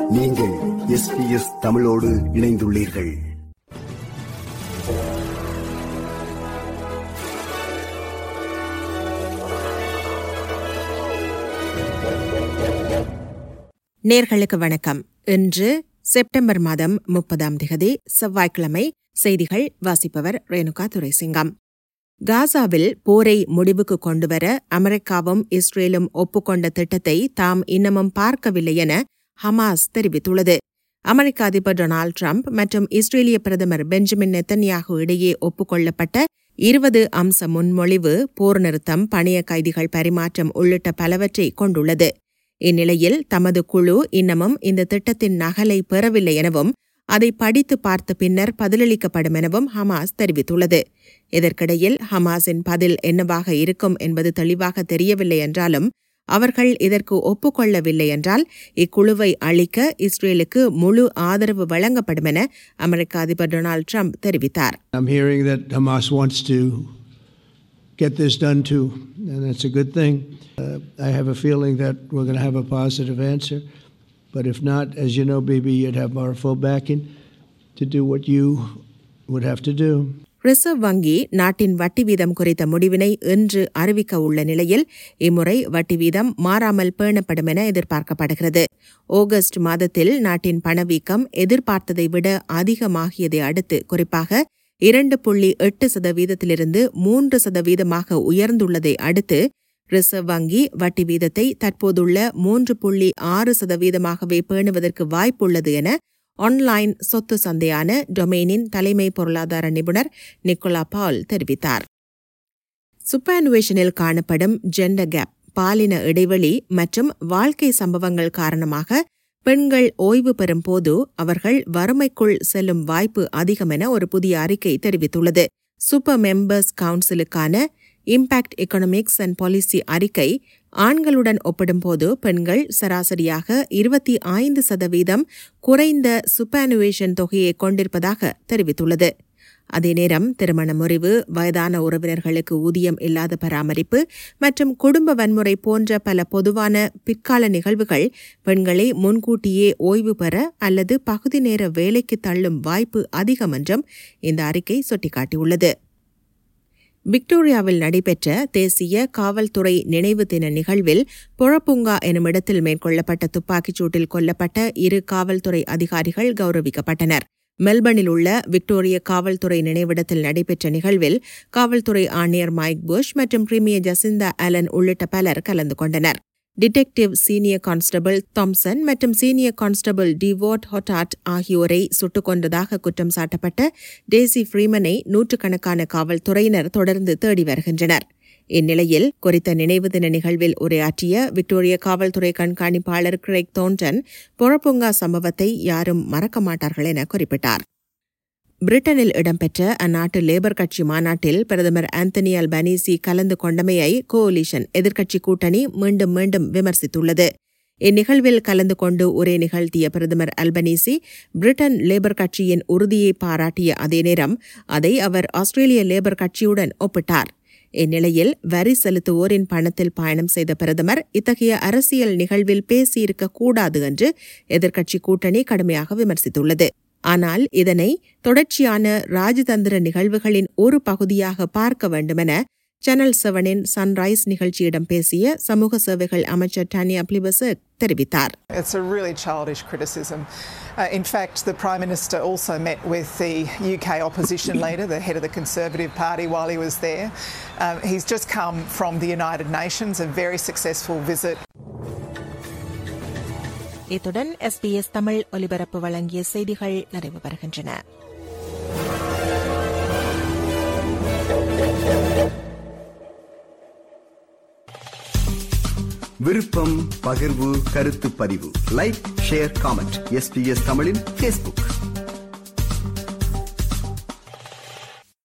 நீங்கள் எஸ்பிஎஸ் தமிழோடு இணைந்துள்ளீர்கள் நேர்களுக்கு வணக்கம் இன்று செப்டம்பர் மாதம் முப்பதாம் திகதி செவ்வாய்க்கிழமை செய்திகள் வாசிப்பவர் ரேணுகா துரைசிங்கம் காசாவில் போரை முடிவுக்கு கொண்டுவர அமெரிக்காவும் இஸ்ரேலும் ஒப்புக்கொண்ட திட்டத்தை தாம் இன்னமும் பார்க்கவில்லை என ஹமாஸ் தெரிவித்துள்ளது அமெரிக்க அதிபர் டொனால்டு டிரம்ப் மற்றும் இஸ்ரேலிய பிரதமர் பெஞ்சமின் நெத்தன்யாகு இடையே ஒப்புக்கொள்ளப்பட்ட இருபது அம்ச முன்மொழிவு போர் நிறுத்தம் பணிய கைதிகள் பரிமாற்றம் உள்ளிட்ட பலவற்றை கொண்டுள்ளது இந்நிலையில் தமது குழு இன்னமும் இந்த திட்டத்தின் நகலை பெறவில்லை எனவும் அதை படித்து பார்த்த பின்னர் பதிலளிக்கப்படும் எனவும் ஹமாஸ் தெரிவித்துள்ளது இதற்கிடையில் ஹமாஸின் பதில் என்னவாக இருக்கும் என்பது தெளிவாக தெரியவில்லை என்றாலும் அவர்கள் இதற்கு ஒப்புக்கொள்ளவில்லை என்றால் இக்குழுவை அளிக்க இஸ்ரேலுக்கு முழு ஆதரவு வழங்கப்படும் என அமெரிக்க அதிபர் டொனால்டு ட்ரம்ப் தெரிவித்தார் I'm hearing that Hamas wants to get this done too, and that's a good thing. Uh, I have a feeling that we're going to have a positive answer. But if not, as you know, BB, you'd have our full backing to do what you would have to do. Reserve வங்கி நாட்டின் வட்டி வீதம் குறித்த முடிவினை இன்று அறிவிக்க உள்ள நிலையில் இம்முறை வட்டி வீதம் மாறாமல் பேணப்படும் என எதிர்பார்க்கப்படுகிறது ஆகஸ்ட் மாதத்தில் நாட்டின் பணவீக்கம் எதிர்பார்த்ததை விட அதிகமாகியதை அடுத்து குறிப்பாக இரண்டு புள்ளி எட்டு சதவீதத்திலிருந்து மூன்று சதவீதமாக உயர்ந்துள்ளதை அடுத்து ரிசர்வ் வங்கி வட்டி வீதத்தை தற்போதுள்ள மூன்று புள்ளி ஆறு சதவீதமாகவே பேணுவதற்கு வாய்ப்புள்ளது என ஆன்லைன் சொத்து சந்தையான டொமைனின் தலைமை பொருளாதார நிபுணர் நிக்கோலா பால் தெரிவித்தார் சுப்பானுவேஷனில் காணப்படும் ஜெண்டர் கேப் பாலின இடைவெளி மற்றும் வாழ்க்கை சம்பவங்கள் காரணமாக பெண்கள் ஓய்வு பெறும் போது அவர்கள் வறுமைக்குள் செல்லும் வாய்ப்பு அதிகம் என ஒரு புதிய அறிக்கை தெரிவித்துள்ளது சூப்பர் மெம்பர்ஸ் கவுன்சிலுக்கான இம்பாக்ட் எக்கனாமிக்ஸ் அண்ட் பாலிசி அறிக்கை ஆண்களுடன் ஒப்பிடும்போது பெண்கள் சராசரியாக இருபத்தி ஐந்து சதவீதம் குறைந்த சுப்பானுவேஷன் தொகையை கொண்டிருப்பதாக தெரிவித்துள்ளது அதே நேரம் திருமண முறிவு வயதான உறவினர்களுக்கு ஊதியம் இல்லாத பராமரிப்பு மற்றும் குடும்ப வன்முறை போன்ற பல பொதுவான பிற்கால நிகழ்வுகள் பெண்களை முன்கூட்டியே ஓய்வு பெற அல்லது பகுதி நேர வேலைக்கு தள்ளும் வாய்ப்பு அதிகம் என்றும் இந்த அறிக்கை சுட்டிக்காட்டியுள்ளது விக்டோரியாவில் நடைபெற்ற தேசிய காவல்துறை நினைவு தின நிகழ்வில் புழப்புங்கா எனும் இடத்தில் மேற்கொள்ளப்பட்ட துப்பாக்கிச் சூட்டில் கொல்லப்பட்ட இரு காவல்துறை அதிகாரிகள் கௌரவிக்கப்பட்டனர் மெல்பர்னில் உள்ள விக்டோரிய காவல்துறை நினைவிடத்தில் நடைபெற்ற நிகழ்வில் காவல்துறை ஆணையர் மைக் புஷ் மற்றும் பிரிமியர் ஜசிந்தா அலன் உள்ளிட்ட பலர் கலந்து கொண்டனர் டிடெக்டிவ் சீனியர் கான்ஸ்டபிள் தாம்சன் மற்றும் சீனியர் கான்ஸ்டபிள் டிவோட் ஹொட்டாட் ஆகியோரை சுட்டுக் கொன்றதாக குற்றம் சாட்டப்பட்ட டேசி ஃப்ரீமனை நூற்றுக்கணக்கான காவல்துறையினர் தொடர்ந்து தேடி வருகின்றனர் இந்நிலையில் குறித்த நினைவு தின நிகழ்வில் உரையாற்றிய விக்டோரிய காவல்துறை கண்காணிப்பாளர் கிரெக் தோன்டன் பொறப்புங்கா சம்பவத்தை யாரும் மறக்க மாட்டார்கள் என குறிப்பிட்டார் பிரிட்டனில் இடம்பெற்ற அந்நாட்டு லேபர் கட்சி மாநாட்டில் பிரதமர் ஆந்தனி அல்பனீசி கலந்து கொண்டமையை கோலிஷன் எதிர்க்கட்சி கூட்டணி மீண்டும் மீண்டும் விமர்சித்துள்ளது இந்நிகழ்வில் கலந்து கொண்டு உரை நிகழ்த்திய பிரதமர் அல்பனீசி பிரிட்டன் லேபர் கட்சியின் உறுதியை பாராட்டிய அதே நேரம் அதை அவர் ஆஸ்திரேலிய லேபர் கட்சியுடன் ஒப்பிட்டார் இந்நிலையில் வரி செலுத்துவோரின் பணத்தில் பயணம் செய்த பிரதமர் இத்தகைய அரசியல் நிகழ்வில் பேசியிருக்க கூடாது என்று எதிர்க்கட்சி கூட்டணி கடுமையாக விமர்சித்துள்ளது ஆனால் இதனை தொடர்ச்சியான ராஜதந்திர நிகழ்வுகளின் ஒரு பகுதியாக பார்க்க வேண்டுமென சேனல் செவனின் சன்ரைஸ் நிகழ்ச்சியிடம் பேசிய சமூக சேவைகள் அமைச்சர் டானியா பிளிபசக் தெரிவித்தார் It's a really childish criticism. Uh, in fact, the Prime Minister also met with the UK opposition leader, the head of the Conservative Party, while he was there. Um, he's just come from the United Nations, a very successful visit. இத்துடன் SBS Tamil ஒலிபரப்பு வழங்கிய செய்திகள் நிறைவு பெறுகின்றன விருப்பம் பகிர்வு கருத்து பதிவு லைக் ஷேர் காமெண்ட் எஸ்பிஎஸ் தமிழின் ஃபேஸ்புக்